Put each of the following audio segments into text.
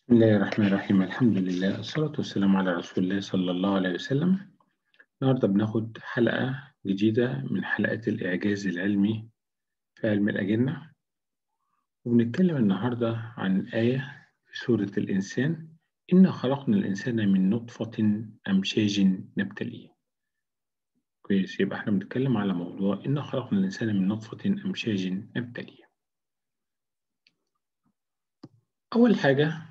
بسم الله الرحمن الرحيم الحمد لله الصلاة والسلام على رسول الله صلى الله عليه وسلم النهاردة بناخد حلقة جديدة من حلقات الإعجاز العلمي في علم الأجنة وبنتكلم النهاردة عن آية في سورة الإنسان إنا خلقنا الإنسان من نطفة أمشاج نبتليه كويس يبقى احنا بنتكلم على موضوع إنا خلقنا الإنسان من نطفة أمشاج نبتليه أول حاجة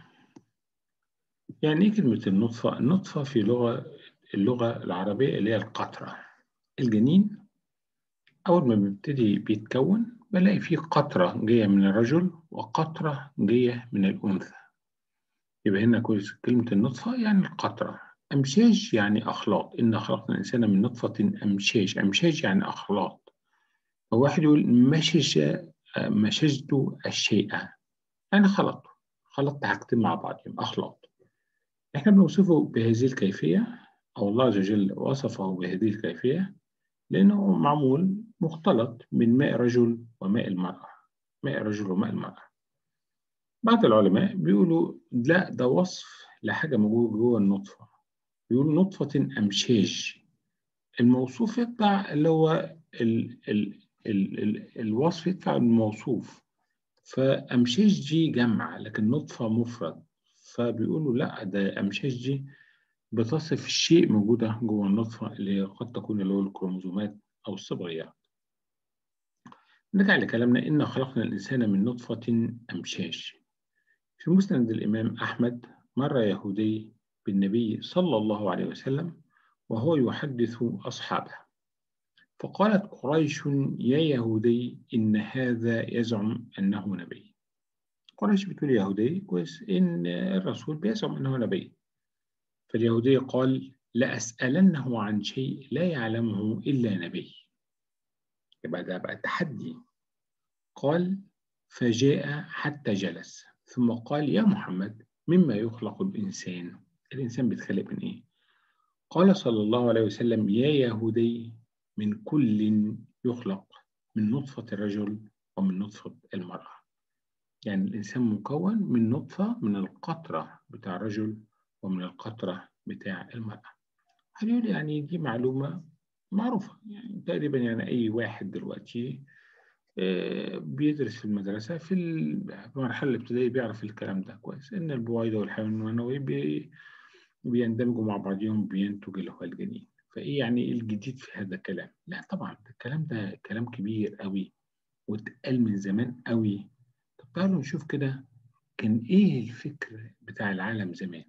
يعني إيه كلمة النطفة؟ النطفة في لغة اللغة العربية اللي هي القطرة الجنين أول ما بيبتدي بيتكون بلاقي فيه قطرة جاية من الرجل وقطرة جاية من الأنثى يبقى هنا كويس كلمة النطفة يعني القطرة أمشاج يعني أخلاط إن خلقنا الإنسان من نطفة أمشاج أمشاج يعني أخلاط فواحد يقول مشج مشجت الشيء يعني خلطته خلطت حاجتين مع بعضهم أخلاط احنا بنوصفه بهذه الكيفية أو الله عز وجل وصفه بهذه الكيفية لأنه معمول مختلط من ماء رجل وماء المرأة ماء رجل وماء المرأة بعض العلماء بيقولوا لا ده وصف لحاجة موجودة جوه النطفة بيقولوا نطفة أمشاج الموصوف يتبع اللي هو ال ال ال ال الوصف يتبع الموصوف فأمشاج دي جمع لكن نطفة مفرد فبيقولوا لا ده أمشاج دي بتصف الشيء موجودة جوه النطفة اللي قد تكون اللي هو الكروموزومات أو الصبغيات. نرجع لكلامنا إن خلقنا الإنسان من نطفة أمشاج. في مسند الإمام أحمد مر يهودي بالنبي صلى الله عليه وسلم وهو يحدث أصحابه. فقالت قريش يا يهودي إن هذا يزعم أنه نبي. قريش بتقول يهودي كويس إن الرسول بيزعم أنه نبي. فاليهودي قال لأسألنه عن شيء لا يعلمه إلا نبي يبقى ده بقى تحدي قال فجاء حتى جلس ثم قال يا محمد مما يخلق الإنسان الإنسان بيتخلق من إيه قال صلى الله عليه وسلم يا يهودي من كل يخلق من نطفة الرجل ومن نطفة المرأة يعني الإنسان مكون من نطفة من القطرة بتاع الرجل ومن القطرة بتاع المرأة هنقول يعني دي معلومة معروفة يعني تقريبا يعني أي واحد دلوقتي بيدرس في المدرسة في المرحلة الابتدائية بيعرف الكلام ده كويس إن البويضة والحيوان المنوي بي بيندمجوا مع بعضهم بينتج اللي هو الجنين فإيه يعني إيه الجديد في هذا الكلام؟ لا طبعا الكلام ده كلام كبير قوي واتقال من زمان قوي طب تعالوا نشوف كده كان إيه الفكر بتاع العالم زمان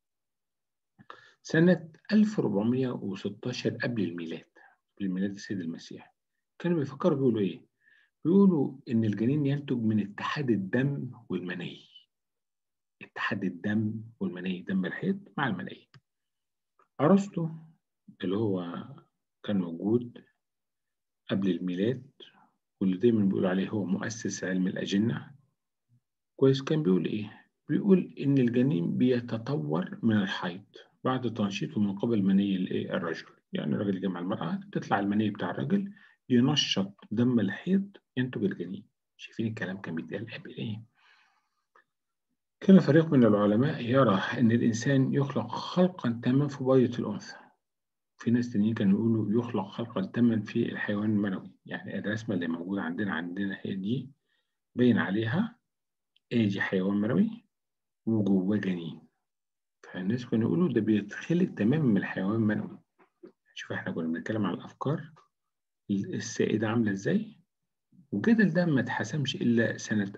سنة 1416 قبل الميلاد قبل ميلاد السيد المسيح كانوا بيفكروا بيقولوا إيه؟ بيقولوا إن الجنين ينتج من اتحاد الدم والمني اتحاد الدم والمني دم الحيض مع المني أرسطو اللي هو كان موجود قبل الميلاد واللي دايما بيقولوا عليه هو مؤسس علم الأجنة كويس كان بيقول إيه؟ بيقول إن الجنين بيتطور من الحيض بعد تنشيطه من قبل مني الرجل يعني الراجل يجمع المرأة تطلع المني بتاع الراجل ينشط دم الحيض ينتج الجنين شايفين الكلام كان بيتقال قبل ايه كان فريق من العلماء يرى ان الانسان يخلق خلقا تاما في بيضة الانثى في ناس تانيين كانوا يقولوا يخلق خلقا تاما في الحيوان المنوي يعني الرسمة اللي موجودة عندنا عندنا هي دي باين عليها ايه دي حيوان منوي وجواه جنين فالناس كانوا يقولوا ده بيتخلق تماما من الحيوان المنوي شوف احنا كنا بنتكلم عن الافكار السائده عامله ازاي والجدل ده ما اتحسمش الا سنه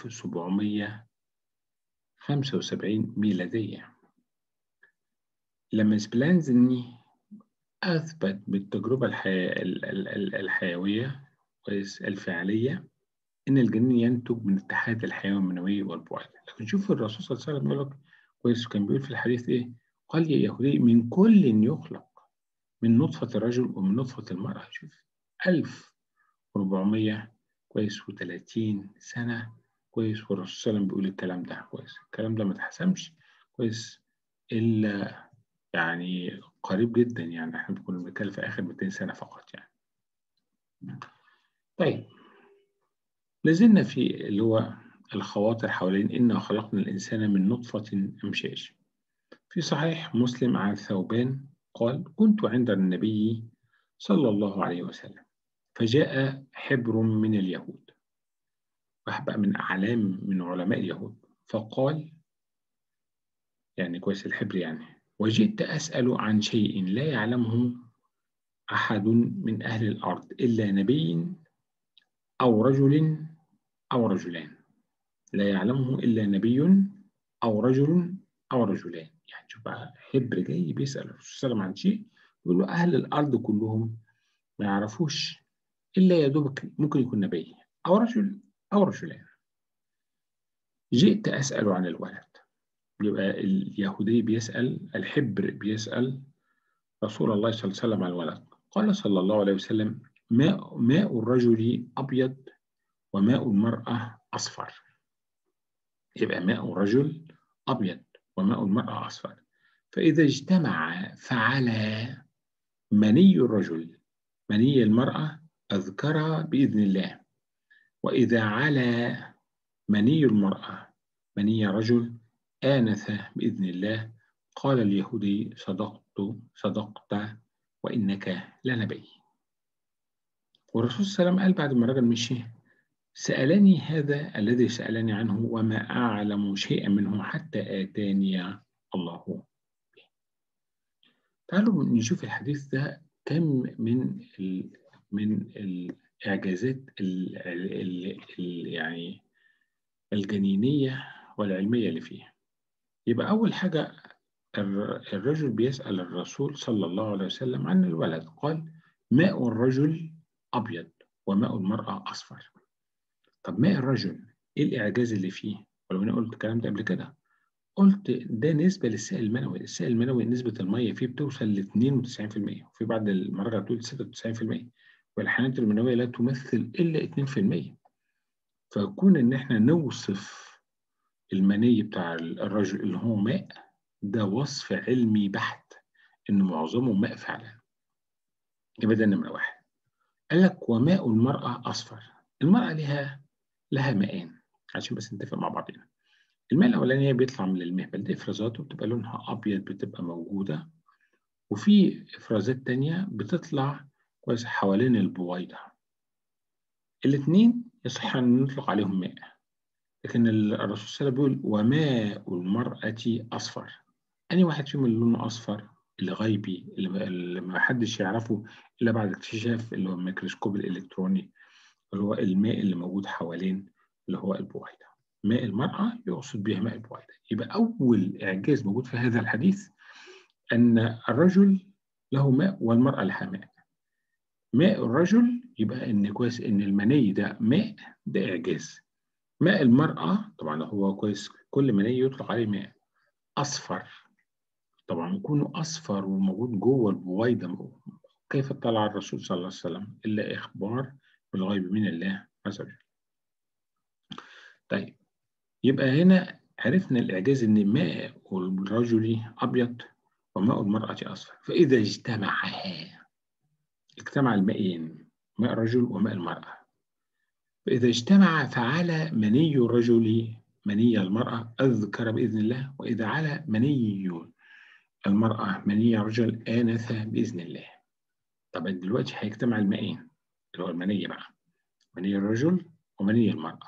1775 ميلاديه لما سبلانزني اثبت بالتجربه الحي... الحيويه الفعليه ان الجنين ينتج من اتحاد الحيوان المنوي والبويضه لكن شوف الرسول صلى الله عليه وسلم يقول لك كويس كان بيقول في الحديث ايه؟ قال يا يهودي من كل يخلق من نطفة الرجل ومن نطفة المرأة شوف 1400 كويس و30 سنة كويس والرسول صلى الله عليه وسلم بيقول الكلام ده كويس الكلام ده ما اتحسمش كويس إلا يعني قريب جدا يعني احنا كنا بنتكلم في آخر 200 سنة فقط يعني طيب لازلنا في اللي هو الخواطر حوالين إنا خلقنا الإنسان من نطفة أمشاج في صحيح مسلم عن ثوبان قال كنت عند النبي صلى الله عليه وسلم فجاء حبر من اليهود واحد بقى من أعلام من علماء اليهود فقال يعني كويس الحبر يعني وجئت أسأل عن شيء لا يعلمه أحد من أهل الأرض إلا نبي أو رجل أو رجلان لا يعلمه إلا نبي أو رجل أو رجلان يعني شوف بقى حبر جاي بيسأل الرسول صلى الله عليه وسلم عن شيء يقول له أهل الأرض كلهم ما يعرفوش إلا يا دوبك ممكن يكون نبي أو رجل أو رجلان جئت أسأل عن الولد يبقى اليهودي بيسأل الحبر بيسأل رسول الله صلى الله عليه وسلم عن الولد قال صلى الله عليه وسلم ماء, ماء الرجل أبيض وماء المرأة أصفر يبقى ماء الرجل أبيض وماء المرأة أصفر فإذا اجتمع فعلى مني الرجل مني المرأة أذكر بإذن الله وإذا على مني المرأة مني رجل آنث بإذن الله قال اليهودي صدقت صدقت وإنك لنبي والرسول صلى الله عليه وسلم قال بعد ما الرجل مشي سألني هذا الذي سألني عنه وما أعلم شيئا منه حتى آتاني الله به تعالوا نشوف الحديث ده كم من ال من الإعجازات ال ال ال يعني الجنينية والعلمية اللي فيه يبقى أول حاجة الرجل بيسأل الرسول صلى الله عليه وسلم عن الولد قال ماء الرجل أبيض وماء المرأة أصفر طب ماء الرجل إيه الإعجاز اللي فيه ولو أنا قلت الكلام ده قبل كده قلت ده نسبة للسائل المنوي السائل المنوي نسبة المية فيه بتوصل ل 92% وفي بعض المرات تقول 96% والحيوانات المنوية لا تمثل إلا 2% فكون إن إحنا نوصف المني بتاع الرجل اللي هو ماء ده وصف علمي بحت إن معظمه ماء فعلا يبقى ده نمرة واحد قال لك وماء المرأة أصفر المرأة لها لها ماءان عشان بس نتفق مع بعضنا الماء الأولانية بيطلع من المهبل دي إفرازات وبتبقى لونها أبيض بتبقى موجودة وفي إفرازات تانية بتطلع كويس حوالين البويضة الاتنين يصح أن نطلق عليهم ماء لكن الرسول صلى الله عليه وسلم بيقول وماء المرأة أصفر أي واحد فيهم اللي لونه أصفر اللي غيبي اللي ما حدش يعرفه إلا بعد اكتشاف اللي هو الميكروسكوب الإلكتروني اللي هو الماء اللي موجود حوالين اللي هو البويضة ماء المرأة يقصد بها ماء البويضة يبقى أول إعجاز موجود في هذا الحديث أن الرجل له ماء والمرأة لها ماء ماء الرجل يبقى إن كويس إن المني ده ماء ده إعجاز ماء المرأة طبعا هو كويس كل مني يطلق عليه ماء أصفر طبعا يكون أصفر وموجود جوه البويضة كيف اطلع الرسول صلى الله عليه وسلم إلا إخبار بالغيب من الله عز وجل طيب يبقى هنا عرفنا الإعجاز إن ماء الرجل أبيض وماء المرأة أصفر فإذا اجتمعا اجتمع المائين ماء الرجل وماء المرأة فإذا اجتمع فعلى مني الرجل مني المرأة أذكر بإذن الله وإذا على مني المرأة مني الرجل آنث بإذن الله طبعا دلوقتي هيجتمع المائين اللي هو المني بقى مني الرجل ومني المرأة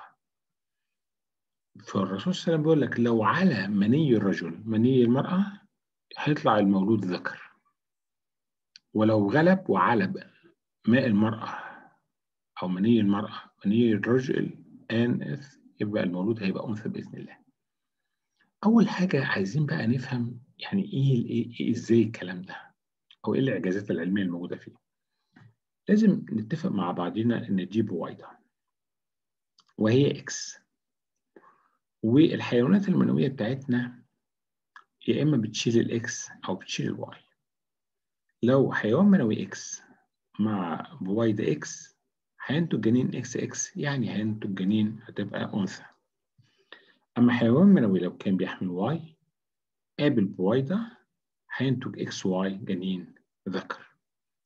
فالرسول صلى الله عليه وسلم بيقول لك لو على مني الرجل مني المرأة هيطلع المولود ذكر ولو غلب وعلى ماء المرأة أو مني المرأة مني الرجل آنث يبقى المولود هيبقى أنثى بإذن الله أول حاجة عايزين بقى نفهم يعني إيه, إيه, إيه إزاي الكلام ده أو إيه الإعجازات العلمية الموجودة فيه لازم نتفق مع بعضنا إن دي بويضة وهي إكس والحيوانات المنوية بتاعتنا يا إما بتشيل الإكس أو بتشيل الواي لو حيوان منوي إكس مع بويضة إكس هينتج جنين إكس إكس يعني هينتج جنين هتبقى أنثى أما حيوان منوي لو كان بيحمل واي قابل بويضة هينتج إكس واي جنين ذكر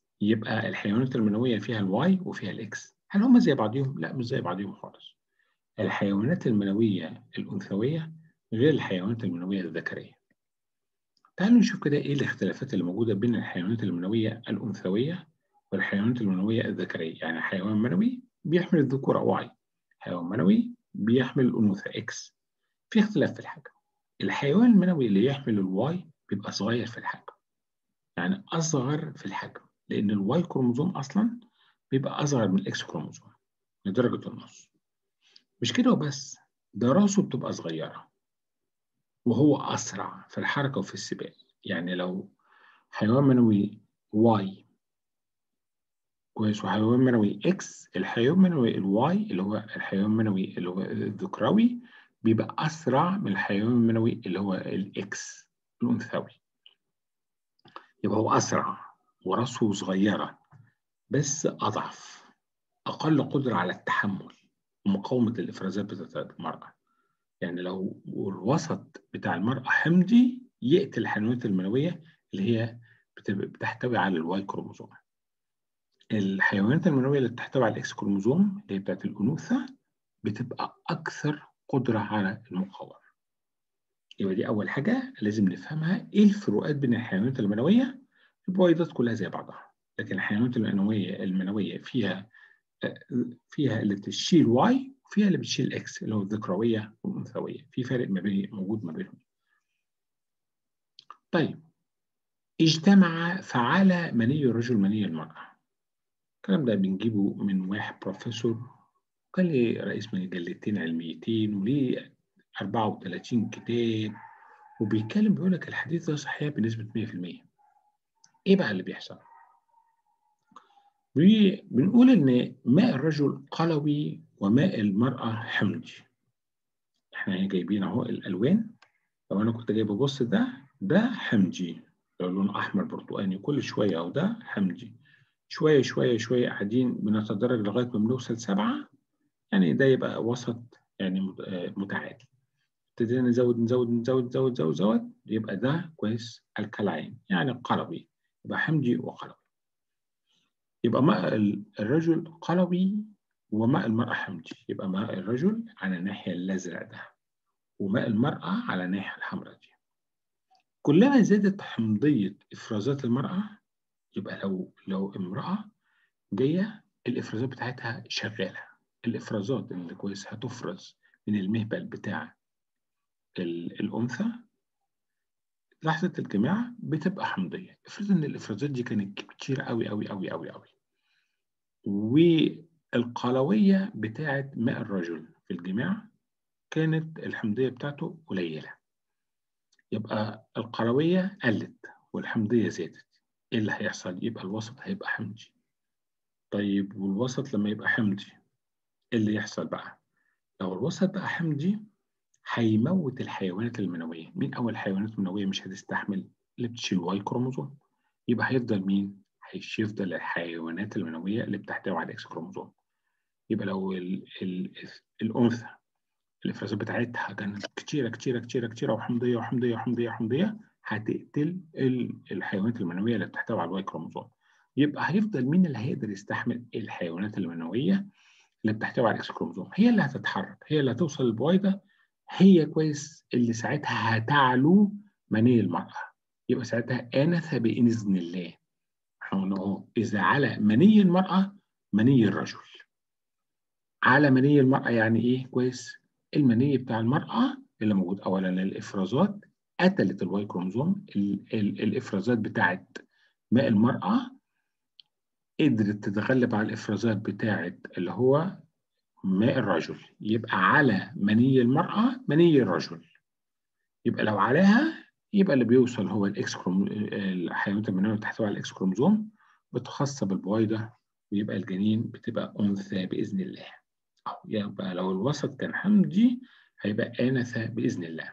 يبقى الحيوانات المنوية فيها الواي وفيها الإكس هل هم زي بعضهم؟ لا مش زي بعضهم خالص الحيوانات المنوية الأنثوية غير الحيوانات المنوية الذكرية تعالوا نشوف كده إيه الاختلافات اللي موجودة بين الحيوانات المنوية الأنثوية والحيوانات المنوية الذكرية يعني حيوان منوي بيحمل الذكورة واي حيوان منوي بيحمل الأنوثة إكس في اختلاف في الحجم الحيوان المنوي اللي يحمل الواي بيبقى صغير في الحجم يعني أصغر في الحجم لأن الواي كروموزوم أصلا بيبقى أصغر من الإكس كروموزوم لدرجة النص مش كده وبس ده راسه بتبقى صغيرة وهو أسرع في الحركة وفي السباق يعني لو حيوان منوي واي كويس وحيوان منوي اكس الحيوان المنوي الواي اللي هو الحيوان المنوي اللي هو الذكراوي بيبقى أسرع من الحيوان المنوي اللي هو الإكس الأنثوي يبقى هو أسرع وراسه صغيرة بس أضعف أقل قدرة على التحمل ومقاومة الإفرازات بتاعت المرأة يعني لو الوسط بتاع المرأة حمضي يقتل الحيوانات المنوية اللي هي بتحتوي على الواي كروموزوم الحيوانات المنوية اللي بتحتوي على الإكس كروموزوم اللي هي بتاعت الأنوثة بتبقى أكثر قدرة على المقاومة يبقى دي أول حاجة لازم نفهمها إيه الفروقات بين الحيوانات المنوية البويضات كلها زي بعضها لكن الحيوانات المنوية المنوية فيها فيها اللي بتشيل واي وفيها اللي بتشيل اكس اللي هو الذكروية والأنثوية في فرق ما بين موجود ما بينهم طيب اجتمع فعل مني الرجل مني المرأة الكلام ده بنجيبه من واحد بروفيسور وكان لي رئيس مجلتين علميتين وليه 34 كتاب وبيتكلم بيقول لك الحديث ده صحيح بنسبة 100% ايه بقى اللي بيحصل؟ بنقول ان ماء الرجل قلوي وماء المرأة حمضي احنا جايبين اهو الالوان لو انا كنت جايب بص ده ده حمضي لو لون احمر برتقاني كل شويه اهو ده حمضي شويه شويه شويه قاعدين بنتدرج لغايه ما بنوصل سبعه يعني ده يبقى وسط يعني متعادل ابتدينا نزود نزود نزود نزود نزود نزود يبقى ده كويس الكلاين يعني قلوي يبقى حمضي وقلوي يبقى ماء الرجل قلوي وماء المرأة حمضي يبقى ماء الرجل على الناحية الأزرق ده وماء المرأة على الناحية الحمراء دي كلما زادت حمضية إفرازات المرأة يبقى لو لو امرأة جاية الإفرازات بتاعتها شغالة الإفرازات اللي كويس هتفرز من المهبل بتاع الأنثى لحظة الجماع بتبقى حمضية افرض إن الإفرازات دي كانت كتير أوي أوي أوي أوي أوي والقلوية بتاعة ماء الرجل في الجماع كانت الحمضية بتاعته قليلة يبقى القلوية قلت والحمضية زادت ايه اللي هيحصل يبقى الوسط هيبقى حمضي طيب والوسط لما يبقى حمضي ايه اللي يحصل بقى لو الوسط بقى حمضي هيموت الحيوانات المنوية مين أول الحيوانات المنوية مش هتستحمل اللي بتشيل واي كروموزوم يبقى هيفضل مين هيفضل الحيوانات المنوية اللي بتحتوي على اكس كروموزوم يبقى لو ال ال الأنثى الإفرازات بتاعتها كانت كتيرة كتيرة كتيرة كتيرة وحمضية وحمضية وحمضية وحمضية هتقتل الحيوانات المنوية اللي بتحتوي على الواي كروموزوم يبقى هيفضل مين اللي هيقدر يستحمل الحيوانات المنوية اللي بتحتوي على الاكس كروموزوم هي اللي هتتحرك هي اللي هتوصل للبويضة هي كويس اللي ساعتها هتعلو مني المرأة يبقى ساعتها آنث بإذن الله احنا قلنا اهو إذا على مني المرأة مني الرجل على مني المرأة يعني إيه كويس المني بتاع المرأة اللي موجود أولا الإفرازات قتلت الواي كروموزوم الإفرازات بتاعت ماء المرأة قدرت تتغلب على الإفرازات بتاعت اللي هو ماء الرجل يبقى على مني المرأة مني الرجل يبقى لو عليها يبقى اللي بيوصل هو الاكس كروم الحيوانات المنوية اللي تحتوي على الاكس كروموزوم بتخص بالبويضة ويبقى الجنين بتبقى أنثى بإذن الله أو يبقى لو الوسط كان حمضي هيبقى آنثى بإذن الله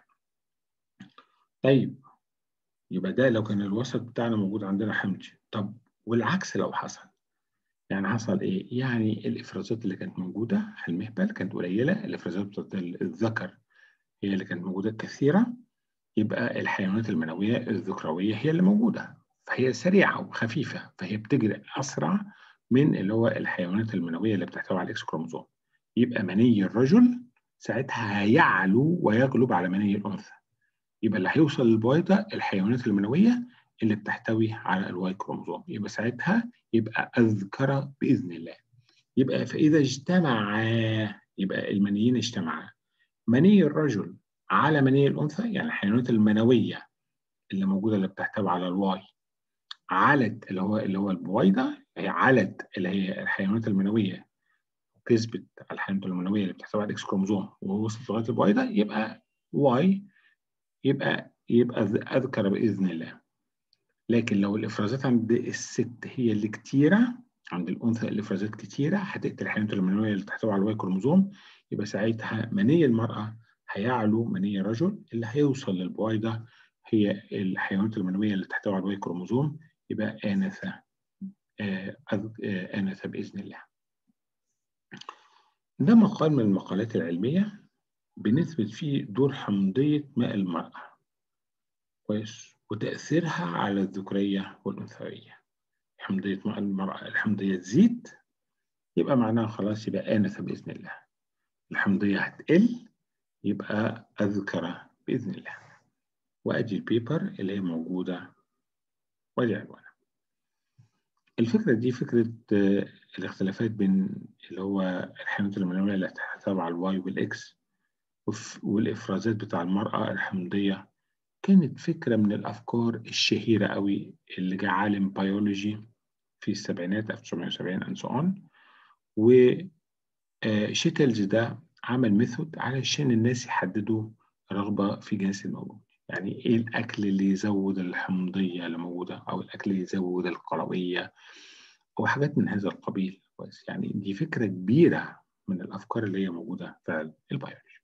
طيب يبقى ده لو كان الوسط بتاعنا موجود عندنا حمضي طب والعكس لو حصل يعني حصل ايه؟ يعني الافرازات اللي كانت موجوده في المهبل كانت قليله، الافرازات بتاعت الذكر هي اللي كانت موجوده كثيره يبقى الحيوانات المنويه الذكرويه هي اللي موجوده فهي سريعه وخفيفه فهي بتجري اسرع من اللي هو الحيوانات المنويه اللي بتحتوي على الاكس كروموزوم. يبقى مني الرجل ساعتها هيعلو ويغلب على مني الانثى يبقى اللي هيوصل للبويضه الحيوانات المنويه اللي بتحتوي على الواي كروموزوم يبقى ساعتها يبقى اذكر باذن الله يبقى فاذا اجتمعا يبقى المنيين اجتمعا مني الرجل على مني الانثى يعني الحيوانات المنويه اللي موجوده اللي بتحتوي على الواي علت اللي هو اللي هو البويضه هي علت اللي هي الحيوانات المنويه كسبت على الحيوانات المنويه اللي بتحتوي على الاكس كروموزوم ووصلت لغايه البويضه يبقى واي يبقى يبقى اذكر باذن الله لكن لو الافرازات عند الست هي اللي كتيره عند الانثى الافرازات كتيره هتقتل الحيوانات المنويه اللي تحتوي على الواي كروموزوم يبقى ساعتها مني المراه هيعلو مني الرجل اللي هيوصل للبويضه هي الحيوانات المنويه اللي تحتوي على الواي كروموزوم يبقى آنث آنث بإذن الله. ده مقال من المقالات العلمية بنثبت فيه دور حمضية ماء المرأة كويس وتأثيرها على الذكورية والأنثوية حمضية ماء المرأة الحمضية تزيد يبقى معناها خلاص يبقى آنث بإذن الله الحمضية هتقل يبقى أذكر بإذن الله وأدي البيبر اللي هي موجودة وأدي عنوانها الفكرة دي فكرة الاختلافات بين اللي هو الحيوانات المنوية اللي تحتوي على الواي والإكس والإفرازات بتاع المرأة الحمضية كانت فكرة من الأفكار الشهيرة قوي اللي جه عالم بيولوجي في السبعينات 1970 and so on وشيتلز ده عمل ميثود علشان الناس يحددوا رغبة في جنس المولود يعني ايه الاكل اللي يزود الحمضيه اللي موجوده او الاكل اللي يزود القرويه او حاجات من هذا القبيل كويس يعني دي فكره كبيره من الافكار اللي هي موجوده في البيولوجي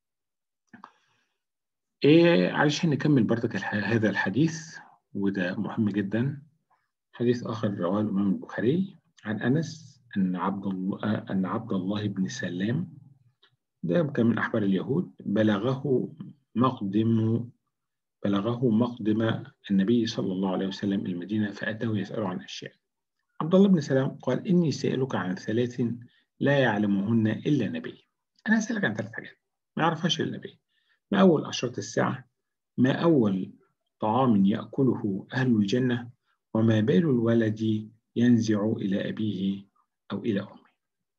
ايه علشان نكمل برضك هذا الحديث وده مهم جدا حديث اخر رواه الامام البخاري عن انس ان عبد الله ان عبد الله بن سلام ده كان من احبار اليهود بلغه مقدم بلغه مقدم النبي صلى الله عليه وسلم المدينة فأتاه يسأله عن أشياء عبد الله بن سلام قال إني سائلك عن ثلاث لا يعلمهن إلا نبي أنا أسألك عن ثلاث حاجات ما يعرفهاش إلا النبي ما أول أشرط الساعة ما أول طعام يأكله أهل الجنة وما بال الولد ينزع إلى أبيه أو إلى أمه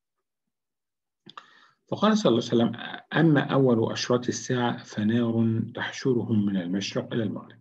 فقال صلى الله عليه وسلم أما أول أشراط الساعة فنار تحشرهم من المشرق إلى المغرب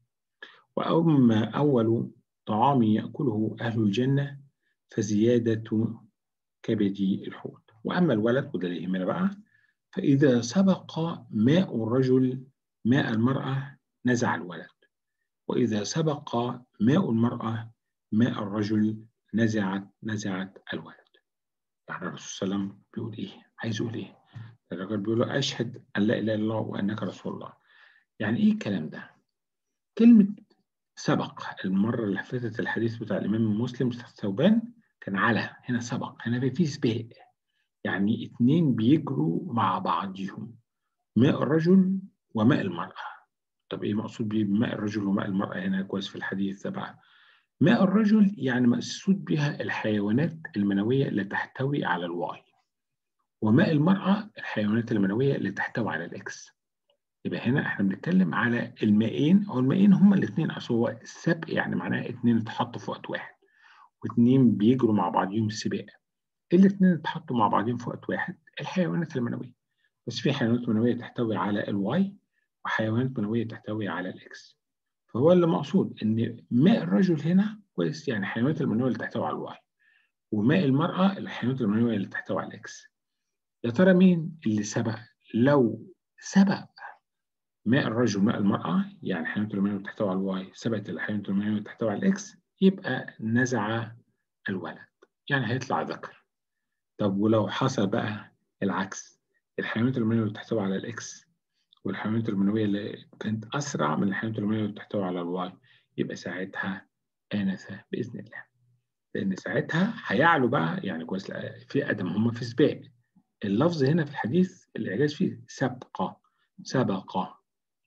وأما أول طعام يأكله أهل الجنة فزيادة كبد الحوت وأما الولد وده اللي يهمنا بقى فإذا سبق ماء الرجل ماء المرأة نزع الولد وإذا سبق ماء المرأة ماء الرجل نزعت نزعت الولد يعني الرسول صلى الله عليه وسلم بيقول إيه؟ عايز يقول إيه؟ الراجل بيقول له أشهد أن لا إله إلا الله وأنك رسول الله. يعني إيه الكلام ده؟ كلمة سبق المرة اللي فاتت الحديث بتاع الإمام مسلم بتاع ثوبان كان على هنا سبق هنا في سباق يعني اتنين بيجروا مع بعضهم ماء الرجل وماء المرأة طب إيه مقصود بماء الرجل وماء المرأة هنا كويس في الحديث ده بقى ماء الرجل يعني مقصود بها الحيوانات المنوية اللي تحتوي على الواي وماء المرأة الحيوانات المنوية اللي تحتوي على الإكس يبقى هنا احنا بنتكلم على المائين او المائين هما الاثنين اصل هو السبق يعني معناه اثنين اتحطوا في وقت واحد واثنين بيجروا مع بعضهم السباق الاثنين اتحطوا مع بعضهم في وقت واحد الحيوانات المنويه بس في حيوانات منويه تحتوي على الواي وحيوانات منويه تحتوي على الاكس فهو اللي مقصود ان ماء الرجل هنا كويس يعني الحيوانات المنويه اللي تحتوي على الواي وماء المراه الحيوانات المنويه اللي تحتوي على الاكس يا ترى مين اللي سبق لو سبق ماء الرجل ماء المرأة يعني الحيوانات المنوية تحتوي على الواي سبقت الحيوانات المنوية تحتوي على الإكس يبقى نزع الولد يعني هيطلع ذكر طب ولو حصل بقى العكس الحيوانات المنوية اللي تحتوي على الإكس والحيوانات المنوية اللي كانت أسرع من الحيوانات المنوية اللي تحتوي على الواي يبقى ساعتها آنث بإذن الله لأن ساعتها هيعلو بقى يعني كويس في أدم هم في سباق اللفظ هنا في الحديث الإعجاز فيه سبق سبق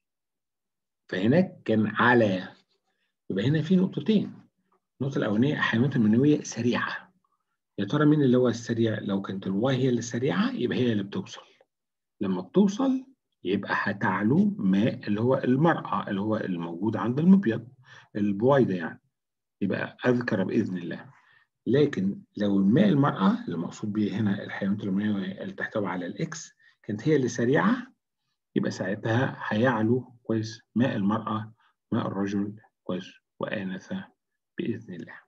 فهناك كان على يبقى هنا في نقطتين النقطة الأولانية الحيوانات المنوية سريعة يا ترى مين اللي هو السريع لو كانت الواي هي اللي سريعة يبقى هي اللي بتوصل لما بتوصل يبقى هتعلو ماء اللي هو المرأة اللي هو الموجود عند المبيض البويضة يعني يبقى أذكر بإذن الله لكن لو الماء المرأة اللي مقصود به هنا الحيوانات المنوية اللي تحتوي على الإكس كانت هي اللي سريعة يبقى ساعتها هيعلو كويس ماء المرأة ماء الرجل كويس وآنثة بإذن الله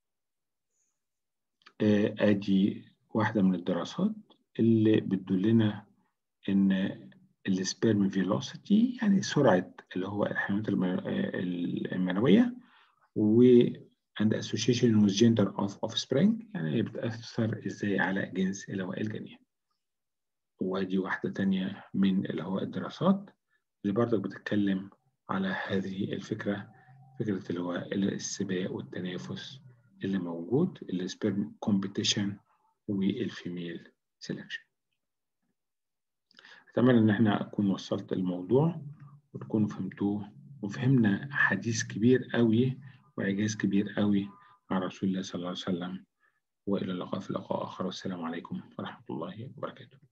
آه آدي واحدة من الدراسات اللي بتدلنا إن السبيرم فيلوسيتي يعني سرعة اللي هو الحيوانات المنوية و and association with gender of offspring يعني بتأثر ازاي على جنس اللي هو الجنين ودي واحدة تانية من اللي هو الدراسات اللي برضك بتتكلم على هذه الفكرة فكرة اللي هو السباق والتنافس اللي موجود السبيرم كومبيتيشن والفيميل سيلكشن أتمنى إن احنا أكون وصلت الموضوع وتكونوا فهمتوه وفهمنا حديث كبير قوي وإعجاز كبير قوي مع رسول الله صلى الله عليه وسلم وإلى اللقاء في لقاء آخر والسلام عليكم ورحمة الله وبركاته